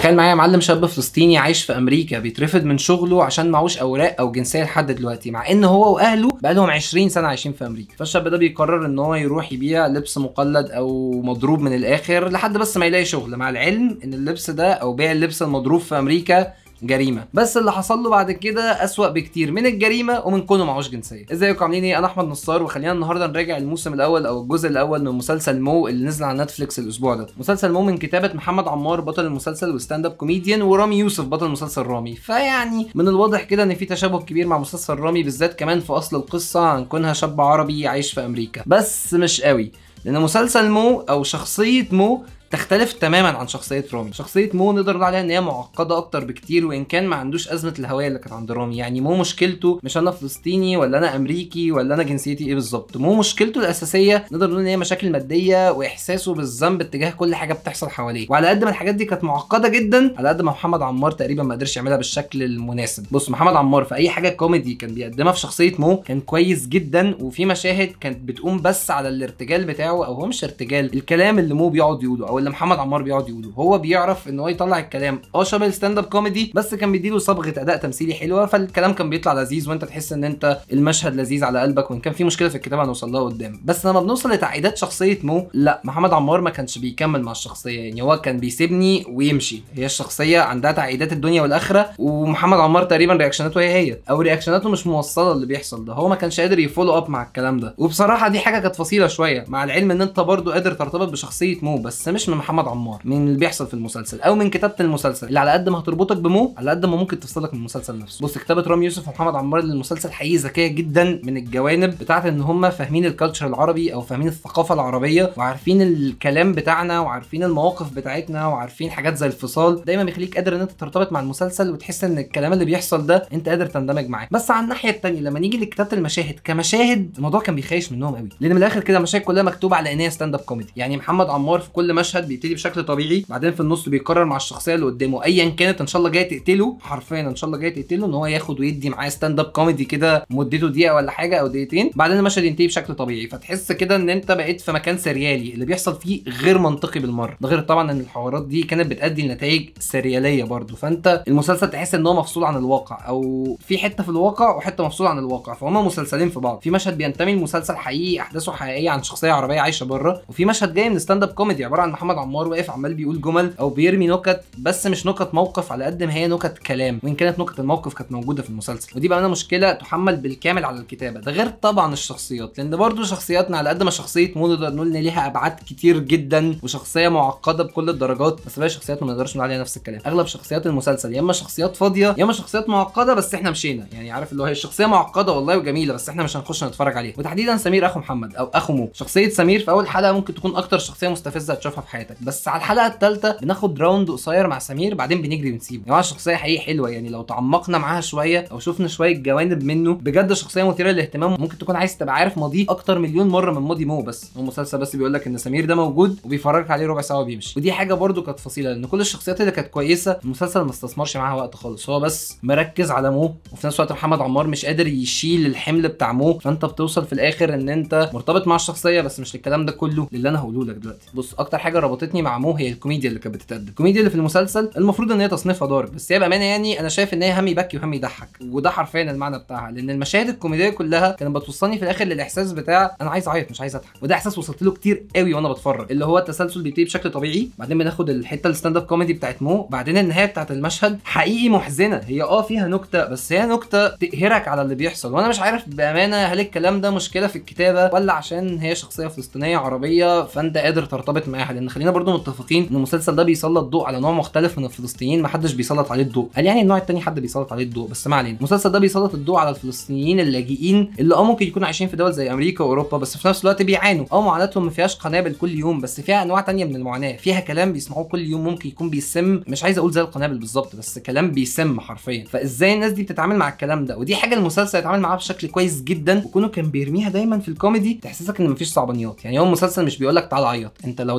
تخيل معايا يا معلم شاب فلسطيني عايش في امريكا بيترفض من شغله عشان معهوش اوراق او جنسيه لحد دلوقتي مع ان هو واهله بقالهم 20 سنه عايشين في امريكا فالشاب ده بيقرر ان هو يروح يبيع لبس مقلد او مضروب من الاخر لحد بس ما يلاقي شغل مع العلم ان اللبس ده او بيع اللبس المضروب في امريكا جريمه بس اللي حصل له بعد كده اسوأ بكتير من الجريمه ومن كونه معهوش جنسيه ازيكم عاملين ايه انا احمد نصار وخلينا النهارده نراجع الموسم الاول او الجزء الاول من مسلسل مو اللي نزل على نتفليكس الاسبوع ده مسلسل مو من كتابه محمد عمار بطل المسلسل وستاند اب كوميديان ورامي يوسف بطل مسلسل رامي فيعني من الواضح كده ان في تشابه كبير مع مسلسل رامي بالذات كمان في اصل القصه عن كونها شاب عربي عايش في امريكا بس مش قوي لان مسلسل مو او شخصيه مو تختلف تماما عن شخصيه رامي شخصيه مو نقدر نقول عليها ان هي معقده اكتر بكتير وان كان ما عندوش ازمه الهويه اللي كانت عند رامي يعني مو مشكلته مش انا فلسطيني ولا انا امريكي ولا انا جنسيتي ايه بالظبط مو مشكلته الاساسيه نقدر نقول ان هي مشاكل ماديه واحساسه بالذنب اتجاه كل حاجه بتحصل حواليه وعلى قد ما الحاجات دي كانت معقده جدا على قد ما محمد عمار تقريبا ما قدرش يعملها بالشكل المناسب بص محمد عمار في اي حاجه كوميدي كان بيقدمها في شخصيه مو كان كويس جدا وفي مشاهد كانت بتقوم بس على الارتجال بتاعه او هو مش ارتجال الكلام اللي مو بيقعد يقوله او اللي محمد عمار بيقعد يقوله هو بيعرف ان هو يطلع الكلام اه شبه الستاند اب كوميدي بس كان بيديله صبغه اداء تمثيلي حلوه فالكلام كان بيطلع لذيذ وانت تحس ان انت المشهد لذيذ على قلبك وان كان في مشكله في الكتابه هنوصل لها قدام بس لما بنوصل لتعقيدات شخصيه مو لا محمد عمار ما كانش بيكمل مع الشخصيه يعني هو كان بيسيبني ويمشي هي الشخصيه عندها تعقيدات الدنيا والاخره ومحمد عمار تقريبا رياكشناته هي هي او رياكشناته مش موصله اللي بيحصل ده هو ما كانش قادر يفولو اب مع الكلام ده وبصراحه دي حاجه كانت فصيله شويه مع العلم ان انت برضو قادر ترتبط بشخصيه مو بس مش من محمد عمار من اللي بيحصل في المسلسل او من كتابه المسلسل اللي على قد ما هتربطك بمو على قد ما ممكن تفصلك من المسلسل نفسه بص كتابه رامي يوسف ومحمد عمار للمسلسل حقيقي ذكيه جدا من الجوانب بتاعه ان هم فاهمين الكالتشر العربي او فاهمين الثقافه العربيه وعارفين الكلام بتاعنا وعارفين المواقف بتاعتنا وعارفين حاجات زي الفصال دايما بيخليك قادر ان انت ترتبط مع المسلسل وتحس ان الكلام اللي بيحصل ده انت قادر تندمج معاه بس على الناحيه الثانيه لما نيجي لكتابه المشاهد كمشاهد الموضوع كان بيخيش منهم قوي لان من الاخر كده المشاهد كلها مكتوبه على ان هي ستاند اب كوميدي يعني محمد عمار في كل مشهد بيبتدي بشكل طبيعي بعدين في النص بيقرر مع الشخصيه اللي قدامه ايا كانت ان شاء الله جايه تقتله حرفيا ان شاء الله جايه تقتله ان هو ياخد ويدي معاه ستاند اب كوميدي كده مدته دقيقه ولا حاجه او دقيقتين بعدين المشهد ينتهي بشكل طبيعي فتحس كده ان انت بقيت في مكان سريالي اللي بيحصل فيه غير منطقي بالمره ده غير طبعا ان الحوارات دي كانت بتؤدي لنتائج سرياليه برضه فانت المسلسل تحس ان هو مفصول عن الواقع او في حته في الواقع وحته مفصول عن الواقع فهما مسلسلين في بعض في مشهد بينتمي لمسلسل حقيقي احداثه حقيقيه عن شخصيه عربيه عايشه بره وفي مشهد جاي من ستاند اب كوميدي عباره عن محمد عمار واقف عمال بيقول جمل او بيرمي نكت بس مش نكت موقف على قد ما هي نكت كلام وان كانت نكت الموقف كانت موجوده في المسلسل ودي بقى أنا مشكله تحمل بالكامل على الكتابه ده غير طبعا الشخصيات لان برضو شخصياتنا على قد ما شخصيه مو نقدر نقول ان ليها ابعاد كتير جدا وشخصيه معقده بكل الدرجات بس باقي الشخصيات ما نقدرش نقول عليها نفس الكلام اغلب شخصيات المسلسل يا اما شخصيات فاضيه يا اما شخصيات معقده بس احنا مشينا يعني عارف اللي هو هي الشخصيه معقده والله وجميله بس احنا مش هنخش نتفرج عليها وتحديدا سمير اخو محمد او اخو مو شخصيه سمير في اول حلقه ممكن تكون اكتر شخصيه مستفزه هتشوفها في حياتك بس على الحلقه الثالثه بناخد راوند قصير مع سمير بعدين بنجري ونسيبه يعني الشخصيه حقيقي حلوه يعني لو تعمقنا معاها شويه او شفنا شويه جوانب منه بجد شخصيه مثيره للاهتمام ممكن تكون عايز تبقى عارف ماضيه اكتر مليون مره من ماضي مو بس هو المسلسل بس بيقول لك ان سمير ده موجود وبيفرجك عليه ربع ساعه وبيمشي ودي حاجه برده كانت فصيله لان كل الشخصيات اللي كانت كويسه المسلسل ما استثمرش معاها وقت خالص هو بس مركز على مو وفي نفس الوقت محمد عمار مش قادر يشيل الحمل بتاع مو فانت بتوصل في الاخر ان انت مرتبط مع الشخصيه بس مش الكلام ده كله اللي انا هقوله لك دلوقتي بص اكتر حاجه ربطتني مع مو هي الكوميديا اللي كانت بتتقدم الكوميديا اللي في المسلسل المفروض ان هي تصنيفها دارك بس هي بامانه يعني انا شايف ان هي هم يبكي وهم يضحك وده حرفيا المعنى بتاعها لان المشاهد الكوميديه كلها كانت بتوصلني في الاخر للاحساس بتاع انا عايز اعيط مش عايز اضحك وده احساس وصلت له كتير قوي وانا بتفرج اللي هو التسلسل بيبتدي بشكل طبيعي بعدين بناخد الحته الستاند اب كوميدي بتاعت مو بعدين النهايه بتاعت المشهد حقيقي محزنه هي اه فيها نكته بس هي نكته تقهرك على اللي بيحصل وانا مش عارف بامانه هل الكلام ده مشكله في الكتابه ولا عشان هي شخصيه فلسطينيه عربيه فانت قادر ترتبط معاها لان خلينا برضو متفقين ان المسلسل ده بيسلط ضوء على نوع مختلف من الفلسطينيين محدش بيسلط عليه الضوء قال يعني النوع التاني حد بيسلط عليه الضوء بس ما علينا المسلسل ده بيسلط الضوء على الفلسطينيين اللاجئين اللي اه ممكن يكونوا عايشين في دول زي امريكا واوروبا بس في نفس الوقت بيعانوا اه معاناتهم ما فيهاش قنابل كل يوم بس فيها انواع تانية من المعاناه فيها كلام بيسمعوه كل يوم ممكن يكون بيسم مش عايز اقول زي القنابل بالظبط بس كلام بيسم حرفيا فازاي الناس دي بتتعامل مع الكلام ده ودي حاجه المسلسل يتعامل معاها بشكل كويس جدا وكونه كان بيرميها دايما في الكوميدي تحسسك ان مفيش صعبانيات يعني هو المسلسل مش بيقول لك تعال عيط انت لو دمعت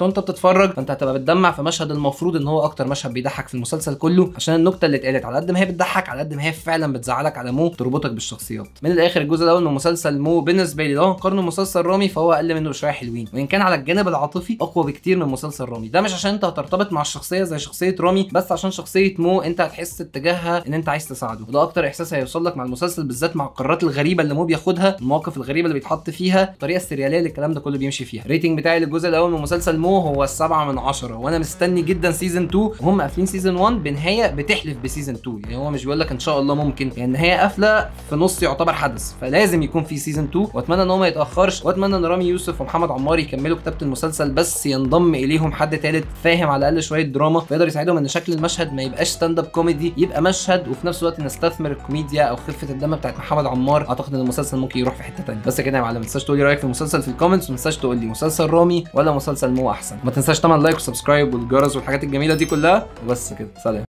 دمعت وانت بتتفرج فانت هتبقى بتدمع في مشهد المفروض ان هو اكتر مشهد بيضحك في المسلسل كله عشان النكته اللي اتقالت على قد ما هي بتضحك على قد ما هي فعلا بتزعلك على مو تربطك بالشخصيات من الاخر الجزء الاول من مسلسل مو بالنسبه لي لو هنقارنه بمسلسل رامي فهو اقل منه بشويه حلوين وان كان على الجانب العاطفي اقوى بكتير من مسلسل رامي ده مش عشان انت هترتبط مع الشخصيه زي شخصيه رامي بس عشان شخصيه مو انت هتحس اتجاهها ان انت عايز تساعده وده اكتر احساس هيوصل لك مع المسلسل بالذات مع القرارات الغريبه اللي مو بياخدها المواقف الغريبه اللي بيتحط فيها الطريقه السرياليه اللي الكلام ده كله بيمشي فيها الريتنج بتاعي للجزء الاول من مسلسل مو هو السبعة من عشرة وانا مستني جدا سيزون 2 وهم قافلين سيزون 1 بنهايه بتحلف بسيزون 2 يعني هو مش بيقول لك ان شاء الله ممكن يعني النهايه قافله في نص يعتبر حدث فلازم يكون في سيزون 2 واتمنى ان هو ما يتاخرش واتمنى ان رامي يوسف ومحمد عمار يكملوا كتابه المسلسل بس ينضم اليهم حد ثالث فاهم على الاقل شويه دراما فيقدر يساعدهم ان شكل المشهد ما يبقاش ستاند اب كوميدي يبقى مشهد وفي نفس الوقت نستثمر الكوميديا او خفه الدم بتاعت محمد عمار اعتقد ان المسلسل ممكن يروح في حته ثانيه بس كده يا معلم ما تنساش تقول لي رايك في المسلسل في الكومنتس وما تنساش تقول لي مسلسل رامي ولا مسلسل مو احسن ما تنساش طبعا لايك وسبسكرايب والجرس والحاجات الجميله دي كلها وبس كده سلام